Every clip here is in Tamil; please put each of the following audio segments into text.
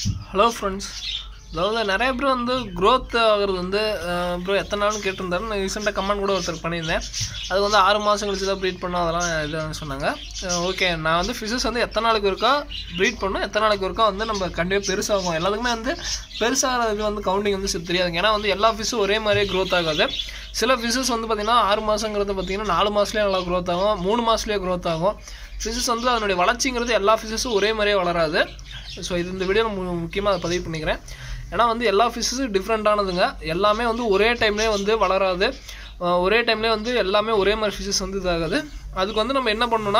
ஹலோ ஃப்ரெண்ட்ஸ் அதாவது நிறைய பேர் வந்து growth ஆகுறது வந்து ப்ரோ எத்தனை நாள்னு கேட்டிருந்தாரு நான் ரீசெண்டாக கமெண்ட் கூட ஒருத்தர் பண்ணியிருந்தேன் அது வந்து ஆறு மாதம் கழிச்சு தான் ப்ரீட் பண்ணோம் அதெல்லாம் இது சொன்னாங்க ஓகே நான் வந்து ஃபிஷஸ் வந்து எத்தனை நாளைக்கு இருக்கா ப்ரீட் பண்ணணும் எத்தனை நாளைக்கு இருக்கா வந்து நம்ம கண்டிப்பாக பெருசாகும் எல்லாத்துக்குமே வந்து பெருசாகிறதுக்கு வந்து கவுண்டிங் வந்து சரி தெரியாதுங்க ஏன்னா வந்து எல்லா ஃபிஷ்ஷும் ஒரே மாதிரியே க்ரோத் ஆகாது சில ஃபிஷஸ் வந்து பார்த்திங்கன்னா ஆறு மாதங்கிறது பார்த்திங்கன்னா நாலு மாதத்துலேயே நல்லா க்ரோத் ஆகும் மூணு மாதத்துலேயே க்ரோத் ஆகும் ஃபிஷஸ் வந்து அதனுடைய வளர்ச்சிங்கிறது எல்லா ஃபிஷஸும் ஒரே மாதிரியே வளராது ஸோ இது இந்த வீடியோ முக்கியமாக அதை பதிவு பண்ணிக்கிறேன் ஏன்னா வந்து எல்லா ஃபிஷ்ஷும் டிஃப்ரெண்ட்டானதுங்க எல்லாமே வந்து ஒரே டைம்லேயே வந்து வளராது அஹ் ஒரே டைம்லேயே வந்து எல்லாமே ஒரே மாதிரி ஃபிஷஸ் வந்து இதாகாது அதுக்கு வந்து நம்ம என்ன பண்ணணும்னா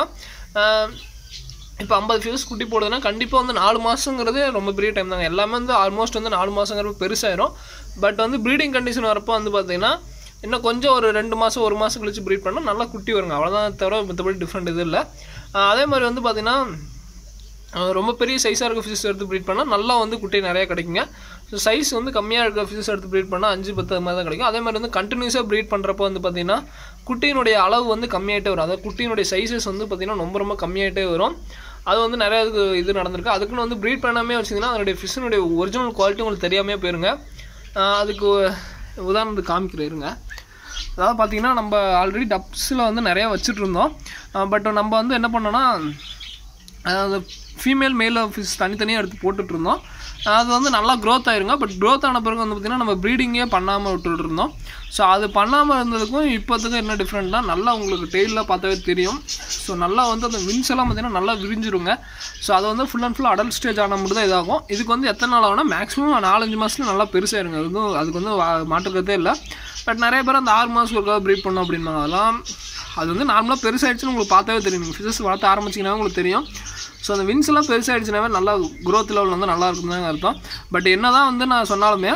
இப்போ ஐம்பது ஃபிஷஸ் குட்டி போடுதுன்னா கண்டிப்பாக வந்து நாலு மாதங்கிறது ரொம்ப பெரிய டைம் தாங்க எல்லாமே வந்து ஆல்மோஸ்ட் வந்து நாலு மாதங்கிறது பெருசாயிரும் பட் வந்து ப்ரீடிங் கண்டிஷன் வரப்போ வந்து பார்த்தீங்கன்னா இன்னும் கொஞ்சம் ஒரு ரெண்டு மாதம் ஒரு மாதம் கழிச்சு ப்ரீட் பண்ணால் நல்லா குட்டி வருங்க அவ்வளோதான் தவிர மற்றபடி டிஃப்ரெண்ட் இது இல்லை அஹ் அதே மாதிரி வந்து பார்த்தீங்கன்னா அஹ் ரொம்ப பெரிய சைஸாக இருக்க ஃபிஷஸ் எடுத்து ப்ரீட் பண்ணால் நல்லா வந்து குட்டி நிறையா கிடைக்குங்க ஸோ சைஸ் வந்து கம்மியாக இருக்க ஃபிஷஸ் எடுத்து ப்ரீட் பண்ணால் அஞ்சு பத்து அது மாதிரி தான் கிடைக்கும் அதே மாதிரி வந்து கண்டினியூஸாக ப்ரீட் பண்ணுறப்போ வந்து பார்த்தீங்கன்னா குட்டியினுடைய அளவு வந்து கம்மியாயிட்டே வரும் அதாவது குட்டியினுடைய சைஸஸ் வந்து பார்த்தீங்கன்னா ரொம்ப ரொம்ப கம்மியாயிட்டே வரும் அது வந்து நிறைய இது இது நடந்திருக்கு அதுக்குன்னு வந்து ப்ரீட் பண்ணாமே வச்சிங்கன்னா அதனுடைய ஃபிஷ்ஷினுடைய ஒரிஜினல் குவாலிட்டி உங்களுக்கு தெரியாமே போயிருங்க அஹ் அதுக்கு உதாரணத்துக்கு காமிக்கிறேருங்க அதாவது பார்த்தீங்கன்னா நம்ம ஆல்ரெடி டப்ஸில் வந்து நிறையா வச்சுட்டு இருந்தோம் பட் நம்ம வந்து என்ன பண்ணோன்னா அதாவது ஃபீமேல் மேல் ஃபிஷ் தனித்தனியாக எடுத்து போட்டுட்டு இருந்தோம் அது வந்து நல்லா க்ரோத் ஆயிருங்க பட் க்ரோத் ஆன பிறகு வந்து பார்த்திங்கன்னா நம்ம ப்ரீடிங்கே பண்ணாமல் விட்டுட்டு இருந்தோம் ஸோ அது பண்ணாமல் இருந்ததுக்கும் இப்போத்துக்கும் என்ன டிஃப்ரெண்ட்னா நல்லா உங்களுக்கு டெய்லில் பார்த்தாவே தெரியும் ஸோ நல்லா வந்து அந்த விங்ஸ் எல்லாம் பார்த்திங்கன்னா நல்லா விரிஞ்சிருங்க ஸோ அது வந்து full and full adult stage ஆன மட்டும் தான் இதாகும் இதுக்கு வந்து எத்தனை நாள் ஆகும்னா மேக்ஸிமம் நாலஞ்சு மாதத்துல நல்லா பெருசாயிருங்க அது வந்து அதுக்கு வந்து வா- மாற்றுக்கிறதே இல்லை பட் நிறைய பேர் அந்த ஆறு மாதம் ஒருக்காக ப்ரீட் பண்ணோம் அப்படின்பாங்க அதெல்லாம் அது வந்து நார்மலாக பெருசாகிடுச்சுன்னு உங்களுக்கு பார்த்தாவே தெரியும் நீங்கள் ஃபிஷஸ் வளர்த்த ஆரம்பிச்சிங்கன்னா உங்களுக்கு தெரியும் ஸோ அந்த விங்ஸ் எல்லாம் பெருசாகிடுச்சுனாவே நல்லா growth லெவல் வந்து நல்லா இருக்கும் தான் அர்த்தம் பட் என்ன தான் வந்து நான் சொன்னாலுமே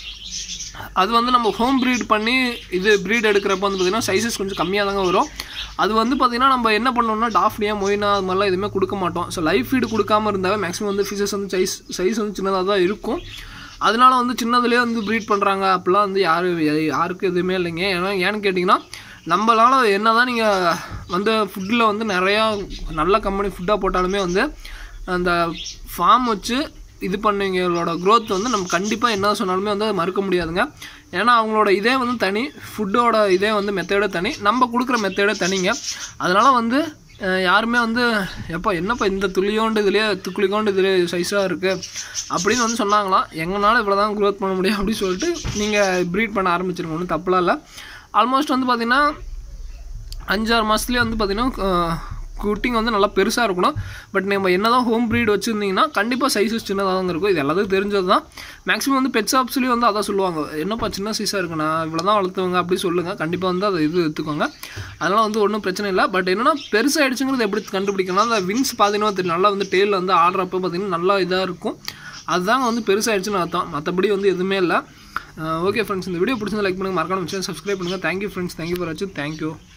அது வந்து நம்ம ஹோம் ப்ரீட் பண்ணி இது ப்ரீட் எடுக்கிறப்ப வந்து பார்த்திங்கன்னா சைஸஸ் கொஞ்சம் கம்மியாக தாங்க வரும் அது வந்து பார்த்திங்கன்னா நம்ம என்ன பண்ணோம்னா டாஃப்னியா மொயினா அது மாதிரிலாம் எதுவுமே கொடுக்க மாட்டோம் ஸோ லைஃப் ஃபீடு கொடுக்காம இருந்தாவே மேக்ஸிமம் வந்து ஃபிஷஸ் வந்து சைஸ் சைஸ் வந்து சின்னதாக தான் இருக்கும் அதனால வந்து சின்னதுலேயே வந்து ப்ரீட் பண்ணுறாங்க அப்படிலாம் வந்து யாரும் யாருக்கும் எதுவுமே இல்லைங்க ஏன்னா ஏன்னு கேட்டிங்கன்னா நம்மளால என்ன தான் நீங்கள் வந்து ஃபுட்டில் வந்து நிறையா நல்ல கம்பெனி ஃபுட்டாக போட்டாலுமே வந்து அந்த ஃபார்ம் வச்சு இது பண்ணவங்களோட growth வந்து நம்ம கண்டிப்பாக என்ன சொன்னாலுமே வந்து அதை மறுக்க முடியாதுங்க ஏன்னா அவங்களோட இதே வந்து தனி ஃபுட்டோட இதே வந்து மெத்தேடே தனி நம்ம கொடுக்குற மெத்தேடே தனிங்க அதனால் வந்து அஹ், யாருமே வந்து எப்போ என்னப்பா இந்த துளியோண்டு இதுலேயே துக்குளிக்கோண்டு இதுலேயே சைஸாக இருக்குது அப்படின்னு வந்து சொன்னாங்களாம் எங்களால் இவ்வளோ தான் க்ரோத் பண்ண முடியும் அப்படின்னு சொல்லிட்டு நீங்கள் ப்ரீட் பண்ண ஆரம்பிச்சிருங்க ஒன்றும் தப்புலாம் இல்லை ஆல்மோஸ்ட் வந்து பார்த்திங்கன்னா அஞ்சாறு மாதத்துலேயே வந்து பார்த்திங்கன்னா குட்டிங்க வந்து நல்லா பெருசாக இருக்கணும் பட் நம்ம என்ன தான் ஹோம் ப்ரீட் வச்சுருந்தீங்கன்னா கண்டிப்பாக சைஸஸ் சின்னதாக தான் இருக்கும் இது எல்லாத்துக்கும் தெரிஞ்சது தான் மேக்ஸிமம் வந்து பெட் ஷாப்ஸ்லேயும் வந்து அதான் சொல்லுவாங்க என்னப்பா சின்ன சைஸாக இருக்குண்ணா இவ்வளோ தான் வளர்த்துவங்க அப்படி சொல்லுங்கள் கண்டிப்பாக வந்து அதை இது எடுத்துக்கோங்க அதனால் வந்து ஒன்றும் பிரச்சனை இல்லை பட் என்னன்னா பெருசாகிடுச்சுங்கிறது எப்படி கண்டுபிடிக்கணும் அந்த விங்ஸ் பார்த்தீங்கன்னா தெரியும் நல்லா வந்து டெய்லில் வந்து ஆடுறப்ப பார்த்தீங்கன்னா நல்லா இதாக இருக்கும் அதுதாங்க வந்து பெருசாகிடுச்சுன்னு அர்த்தம் மற்றபடி வந்து எதுவுமே இல்லை ஓகே ஃப்ரெண்ட்ஸ் இந்த வீடியோ பிடிச்சிருந்தா லைக் பண்ணுங்கள் மறக்காம சப்ஸ்கிரைப் பண்ணுங்கள் தேங்க்யூ ஃப்ரெண்ட்ஸ் தேங்க்யூ ஃபார் வாட்சிங் தேங்க்யூ